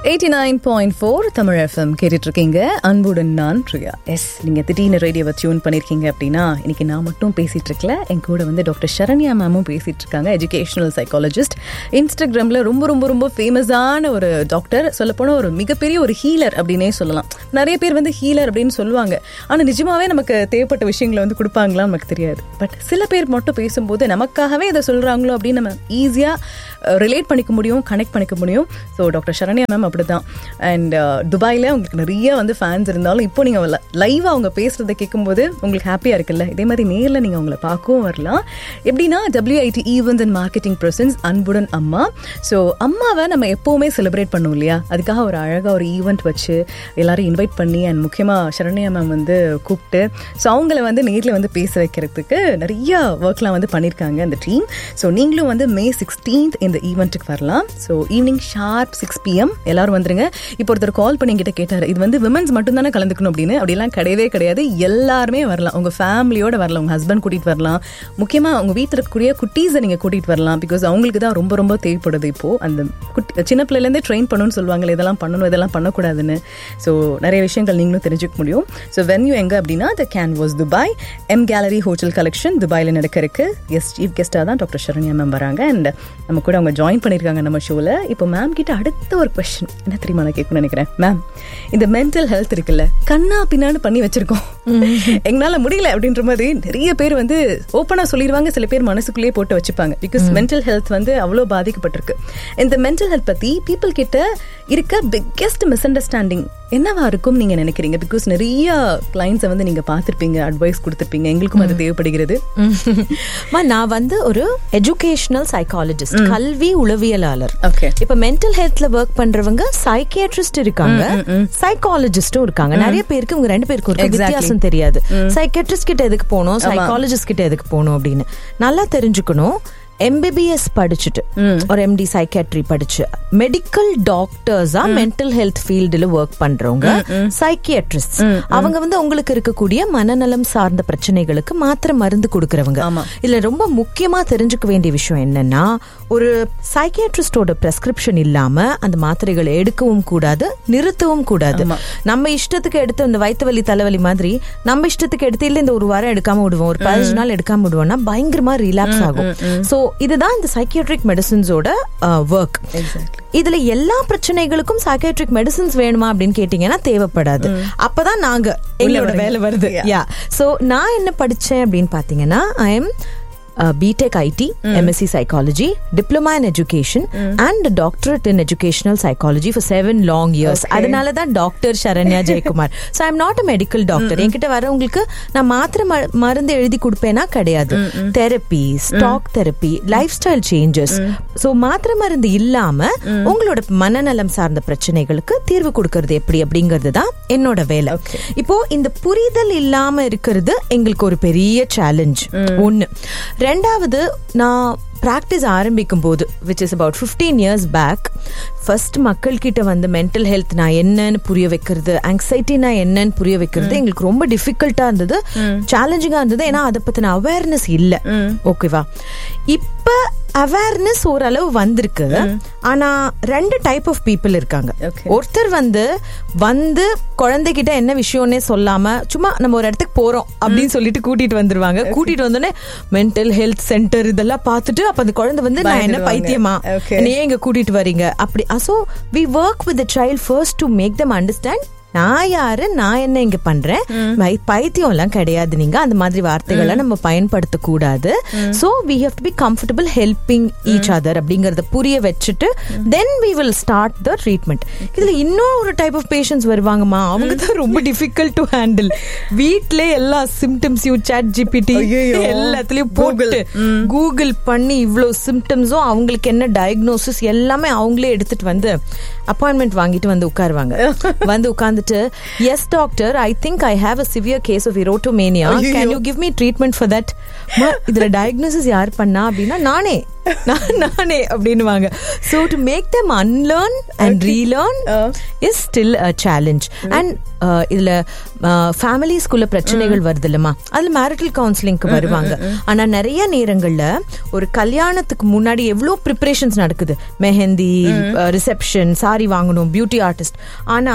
Eighty nine point four Tamil FM கேட்டுட்டு இருக்கீங்க அன்புடன் நான் பிரியா எஸ் நீங்க திடீர்னு ரேடியோவை டியூன் பண்ணிருக்கீங்க அப்படின்னா இன்னைக்கு நான் மட்டும் பேசிட்டு இருக்கல என் கூட வந்து டாக்டர் சரண்யா மேமும் பேசிட்டு இருக்காங்க எஜுகேஷனல் சைக்காலஜிஸ்ட் இன்ஸ்டாகிராம்ல ரொம்ப ரொம்ப ரொம்ப ஃபேமஸான ஒரு டாக்டர் சொல்லப்போனால் ஒரு மிகப்பெரிய ஒரு ஹீலர் அப்படின்னே சொல்லலாம் நிறைய பேர் வந்து ஹீலர் அப்படின்னு சொல்லுவாங்க ஆனா நிஜமாவே நமக்கு தேவைப்பட்ட விஷயங்களை வந்து கொடுப்பாங்களா நமக்கு தெரியாது பட் சில பேர் மட்டும் பேசும்போது நமக்காகவே இதை சொல்றாங்களோ அப்படின்னு நம்ம ஈஸியா ரிலேட் பண்ணிக்க முடியும் கனெக்ட் பண்ணிக்க முடியும் ஸோ டாக்டர் சரண்யா மேம் அப்படிதான் அண்ட் துபாயில் உங்களுக்கு நிறைய வந்து ஃபேன்ஸ் இருந்தாலும் இப்போ நீங்கள் லைவாக அவங்க பேசுகிறத கேட்கும்போது உங்களுக்கு ஹாப்பியாக இருக்குல்ல இதே மாதிரி நேரில் நீங்கள் அவங்கள பார்க்கவும் வரலாம் எப்படின்னா WID events and marketing presents அன்புடன் அம்மா ஸோ அம்மாவை நம்ம எப்போவுமே செலிப்ரேட் பண்ணுவோம் இல்லையா அதுக்காக ஒரு அழகாக ஒரு ஈவெண்ட் வச்சு எல்லாரும் இன்வைட் பண்ணி அண்ட் முக்கியமாக சரண்யா மேம் வந்து கூப்பிட்டு ஸோ அவங்கள வந்து நேரில் வந்து பேச வைக்கிறதுக்கு நிறைய ஒர்க்லாம் வந்து பண்ணியிருக்காங்க அந்த டீம் ஸோ நீங்களும் வந்து மே சிக்ஸ்டீன்த் இந்த ஈவெண்ட்டுக்கு வரலாம் so evening sharp six PM எல்லாரும் வந்துருங்க இப்போ ஒருத்தர் கால் பண்ணி என்கிட்ட கேட்டார் இது வந்து விமன்ஸ் மட்டும் தானே கலந்துக்கணும் அப்படின்னு அப்படிலாம் கிடையவே கிடையாது எல்லாருமே வரலாம் உங்கள் ஃபேமிலியோட வரலாம் உங்கள் ஹஸ்பண்ட் கூட்டிகிட்டு வரலாம் முக்கியமாக உங்கள் வீட்டில் இருக்கக்கூடிய குட்டீஸை நீங்கள் கூட்டிகிட்டு வரலாம் பிகாஸ் அவங்களுக்கு தான் ரொம்ப ரொம்ப தேவைப்படுது இப்போது அந்த குட்டி சின்ன பிள்ளைலேருந்தே ட்ரெயின் பண்ணணும்னு சொல்லுவாங்களே இதெல்லாம் பண்ணணும் இதெல்லாம் பண்ணக்கூடாதுன்னு ஸோ நிறைய விஷயங்கள் நீங்களும் தெரிஞ்சுக்க முடியும் ஸோ வென்யூ எங்கே அப்படின்னா the canvas Dubai M gallery hotel collection துபாயில் நடக்க இருக்கு எஸ் சீஃப் கெஸ்ட்டாக தான் டாக்டர் சரண்யா மேம் வராங்க அண்ட் நம்ம கூட அவங்க ஜாயின் பண்ணியிருக்காங்க நம்ம ஷோவில் இப்போ மேம் கிட்ட அடுத்த ஒரு கொஸ்டின் என்ன தெரியுமா நான் கேட்கணும்னு நினைக்கிறேன் மேம் இந்த மென்டல் ஹெல்த் இருக்குல்ல கண்ணா பின்னான்னு பண்ணி வச்சிருக்கோம் எங்களால் முடியல அப்படின்ற மாதிரி நிறைய பேர் வந்து ஓப்பனாக சொல்லிடுவாங்க சில பேர் மனசுக்குள்ளேயே போட்டு வச்சுப்பாங்க பிகாஸ் மென்டல் ஹெல்த் வந்து அவ்வளோ பாதிக்கப்பட்டிருக்கு இந்த மென்டல் ஹெல்த் பற்றி பீப்புள் கிட்ட இருக்க பிக்கெஸ்ட் மிஸ் அண்டர்ஸ்டாண்டிங் என்னவா இருக்கும் நீங்க நினைக்கிறீங்க பிகாஸ் நிறைய கிளைண்ட்ஸை வந்து நீங்க பார்த்துருப்பீங்க அட்வைஸ் கொடுத்துருப்பீங்க எங்களுக்கும் அது தேவைப்படுகிறது மா, நான் வந்து ஒரு எஜுகேஷனல் சைக்காலஜிஸ்ட் கல்வி உளவியலாளர் ஓகே இப்ப மென்டல் ஹெல்த்ல ஒர்க் பண்றவங்க சைக்கியாட்ரிஸ்ட் இருக்காங்க சைக்காலஜிஸ்டும் இருக்காங்க நிறைய பேருக்கு இவங்க ரெண்டு பேருக்கும் இருக்க Exactly. வித்தியாசம் தெரியாது சைக்கியாட்ரிஸ்ட் கிட்ட எதுக்கு போகணும் சைக்காலஜிஸ்ட் கிட்ட எதுக்கு போகணும் அப்படின்னு நல்லா தெரிஞ்சுக்கணும் எம்பிபிஎஸ் படிச்சுட்டு ஒரு எம்டி சைக்காட்ரி படிச்சு மெடிக்கல் டாக்டர்ஸா மென்டல் ஹெல்த் ஃபீல்டுல ஒர்க் பண்றவங்க சைக்கியாட்ரிஸ்ட் அவங்க வந்து உங்களுக்கு இருக்கக்கூடிய மனநலம் சார்ந்த பிரச்சனைகளுக்கு மாத்திரை மருந்து கொடுக்கறவங்க ஆமா. இதுல ரொம்ப முக்கியமா தெரிஞ்சுக்க வேண்டிய விஷயம் என்னன்னா ஒரு சைக்கியாட்ரிஸ்டோட பிரெஸ்கிரிப்ஷன் இல்லாம அந்த மாத்திரைகளை எடுக்கவும் கூடாது நிறுத்தவும் கூடாது நம்ம இஷ்டத்துக்கு எடுத்து அந்த வயிற்று வலி தலைவலி மாதிரி நம்ம இஷ்டத்துக்கு எடுத்து இல்ல இந்த ஒரு வாரம் எடுக்காம விடுவோம் ஒரு பதினஞ்சு நாள் எடுக்காம விடுவோம்னா பயங்கரமா ரிலாக்ஸ் ஆகும் சோ இதுதான் இந்த சைக்கியாட்ரிக் மெடிசின்ஸோட ஒர்க் Exactly. இதுல எல்லா பிரச்சனைகளுக்கும் சைக்காட்ரிக் மெடிசின்ஸ் வேணுமா அப்படின்னு கேட்டீங்கன்னா தேவைப்படாது அப்பதான் நாங்க எங்களோட வரீங்க. வேலை வருது Yeah. யா சோ நான் என்ன படிச்சேன் அப்படின்னு பாத்தீங்கன்னா I am BTech IT MSc psychology diploma in education and doctorate in educational psychology for seven long years அதனால தான் doctor Saranya Jayakumar so I'm not a medical doctor என்கிட்ட வரவங்களுக்கு நான் மாத்திரை ம- மருந்து எழுதி கொடுப்பேனா கிடையாது தெரப்பி ஸ்டாக் therapy lifestyle changes so மாத்திரை மருந்து இல்லாம உங்களோட மனநலம் சார்ந்த பிரச்சனைகளுக்கு தீர்வு கொடுக்கறது எப்படி அப்படிங்கிறது தான் என்னோட வேலை இப்போ இந்த புரிதல் இல்லாம இருக்கிறது எங்களுக்கு ஒரு பெரிய சேலஞ்ச் ஒன்னு ரெண்டாவது நான் ப்ராக்டிஸ் ஆரம்பிக்கும் போது which is about fifteen years back first மக்கள் கிட்ட வந்து மென்டல் ஹெல்த் நான் என்னன்னு புரிய வைக்கிறது ஆங்ஸைட்டினா என்னன்னு புரிய வைக்கிறது எங்களுக்கு ரொம்ப டிஃபிகல்ட்டா இருந்தது சேலஞ்சிங்கா இருந்தது ஏன்னா அதை பத்தின அவேர்னஸ் இல்ல ஓகேவா இப்ப அவேர்னஸ் ஓரளவு வந்திருக்கு ஆனா ரெண்டு டைப் ஆஃப் பீப்புள் இருக்காங்க Okay. ஒருத்தர் வந்து வந்து குழந்தைகிட்ட என்ன விஷயம்னே சொல்லாம சும்மா நம்ம ஒரு இடத்துக்கு போறோம் அப்படின்னு சொல்லிட்டு கூட்டிட்டு வந்துருவாங்க கூட்டிட்டு வந்தோடனே மென்டல் ஹெல்த் சென்டர் இதெல்லாம் பார்த்துட்டு அப்ப அந்த குழந்தை வந்து நான் என்ன பயந்துடுவாங்க. பைத்தியமா Okay. என்னை ஏன் இங்க கூட்டிட்டு வரீங்க அப்படி so we work with child first to make them understand நான் யாரு நான் என்ன இங்க பண்றேன் மை- பைத்தியம் எல்லாம் கிடையாது நீங்க அந்த மாதிரி வார்த்தைகளை நம்ம பயன்படுத்த கூடாது so we have to be comfortable helping each other அப்படிங்கறத புரிய வச்சுட்டு then we will start the treatment இதுல இன்னும் ஒரு டைப் ஆஃப் பேஷண்ட்ஸ் வருவாங்கம்மா அவங்க தான் ரொம்ப டிஃபிகல்ட் டு ஹேண்டில் வீட்ல எல்லா சிம்டம்ஸையும் சாட் ஜிபிடி ஐயையோ. எல்லாத்துலயும் போட்டு கூகுள் பண்ணி இவ்ளோ சிம்டம்ஸும் அவங்களுக்கு என்ன டயக்னோசிஸ் எல்லாமே அவங்களே எடுத்துட்டு வந்து அப்பாயின்மெண்ட் வாங்கிட்டு வந்து உட்காருவாங்க வந்து உட்கார்ந்துட்டு வந்துட்டு yes doctor I think I have a severe case of erotomania ஐயையோ. Can you give me treatment for that இதுல டயக்னோசிஸ் யார் பண்ணா அப்படின்னா நானே நான் நானே அப்படின்னுவாங்க so to make them unlearn and relearn Uh. Is still a challenge and இதுல ஃபேமிலிஸ்குள்ள பிரச்சனைகள் வருது இல்லம்மா அதுல மேரிட்டல் கவுன்சிலிங்க்கு வருவாங்க ஆனா நிறைய நேரங்கள்ல ஒரு கல்யாணத்துக்கு முன்னாடி எவ்வளோ ப்ரிப்பரேஷன்ஸ் நடக்குது மெஹந்தி ரிசப்ஷன் சாரி வாங்கணும் பியூட்டி ஆர்டிஸ்ட் ஆனா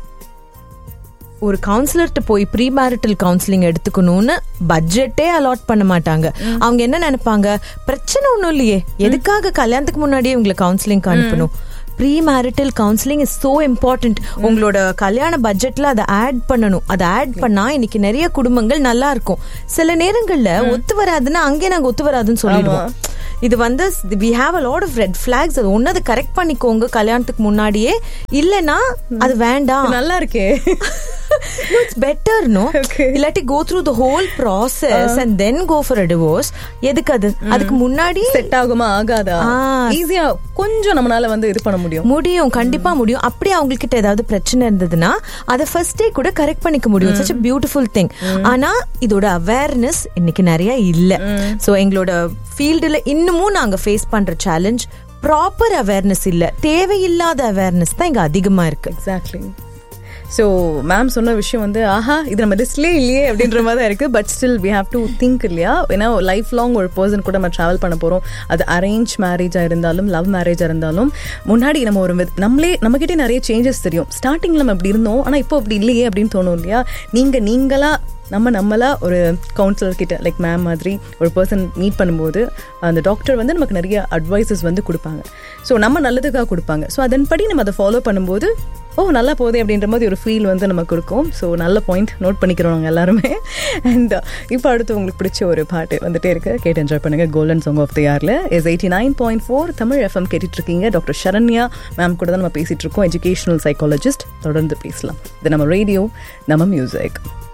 ஒரு கவுன்சிலர்கிட்ட போய் ப்ரீ மேரிட்டல் கவுன்சிலிங் எடுத்துக்கணும்னு பட்ஜெட்டே அலாட் பண்ண மாட்டாங்க அவங்க என்ன நினைப்பாங்க பிரச்சனை ஒன்றும் இல்லையே எதுக்காக கல்யாணத்துக்கு முன்னாடியே உங்களை கவுன்சிலிங் அனுப்பணும் premarital counselling is so important உங்களோட கல்யாண பட்ஜெட்ல அதை ஆட் பண்ணணும் அதை ஆட் பண்ணா இன்னைக்கு நிறைய குடும்பங்கள் நல்லா இருக்கும் சில நேரங்கள்ல ஒத்து வராதுன்னா அங்கே நாங்க ஒத்து வராதுன்னு சொல்லிடுவோம் இது வந்து we have a lot of red flags அது ஒன்னு அதை கரெக்ட் பண்ணிக்கோங்க கல்யாணத்துக்கு முன்னாடியே இல்லனா அது வேண்டாம் நல்லா இருக்கே இட்ஸ் பெட்டர் நோ Okay. இல்லாட்டி go through the whole process and then go for a divorce எதுக்கு அது அதுக்கு முன்னாடி செட் ஆகுமா ஆகாதா ஆ. ஈஸியா கொஞ்சம் நம்மளால வந்து இது பண்ண முடியும் முடியும் கண்டிப்பா முடியும் அப்படி அவங்க கிட்ட ஏதாவது பிரச்சனை இருந்ததுன்னா அதை ஃபர்ஸ்டே கூட கரெக்ட் பண்ணிக்க முடியும் சச் பியூட்டிஃபுல் திங் ஆனா இதோட அவேர்னஸ் இன்னைக்கு நிறைய இல்ல சோ எங்களோட ஃபீல்டுல இன்னமும் நாங்க ஃபேஸ் பண்ற சேலஞ்ச் ப்ராப்பர் அவேர்னஸ் இல்ல தேவையில்லாத அவேர்னஸ் தான் இங்க அதிகமா இருக்கு எக்ஸாக்ட்லி ஸோ மேம் சொன்ன விஷயம் வந்து ஆஹா இது நம்ம லிஸ்ட்லேயே இல்லையே அப்படின்ற மாதிரி தான் இருக்குது but still we have to think இல்லையா ஏன்னா லைஃப் லாங் ஒரு பர்சன் கூட நம்ம ட்ராவல் பண்ண போகிறோம் அது அரேஞ்ச் மேரேஜாக இருந்தாலும் லவ் மேரேஜாக இருந்தாலும் முன்னாடி நம்ம ஒரு வித்- நம்மளே நம்மக்கிட்டே நிறைய சேஞ்சஸ் தெரியும் ஸ்டார்டிங்கில் நம்ம இப்படி இருந்தோம் ஆனால் இப்போ அப்படி இல்லையே அப்படின்னு தோணும் இல்லையா நீங்கள் நீங்களா நம்ம நம்மளா ஒரு கவுன்சிலர் கிட்ட லைக் மேம் மாதிரி ஒரு பர்சன் மீட் பண்ணும்போது அந்த டாக்டர் வந்து நமக்கு நிறைய அட்வைசஸ் வந்து கொடுப்பாங்க ஸோ நம்ம நல்லதுக்காக கொடுப்பாங்க ஸோ அதன்படி நம்ம அதை ஃபாலோ பண்ணும்போது ஓ நல்லா போதே அப்படின்ற மாதிரி ஒரு ஃபீல் வந்து நமக்கு இருக்கும் ஸோ நல்ல பாயிண்ட் நோட் பண்ணிக்கிறோம் நாங்கள் எல்லாருமே அண்ட் இப்போ அடுத்து உங்களுக்கு பிடிச்ச ஒரு பாட்டு வந்துட்டே இருக்கு கேட்டு என்ஜாய் பண்ணுங்க கோல்டன் சாங் ஆஃப் த இயர்ல is eighty nine point four Tamil FM கேட்டுட்டு இருக்கீங்க டாக்டர் சரண்யா மேம் கூட தான் நம்ம பேசிட்டு இருக்கோம் எஜுகேஷனல் சைக்காலஜிஸ்ட் தொடர்ந்து பேசலாம் இது நம்ம ரேடியோ நம்ம மியூசிக்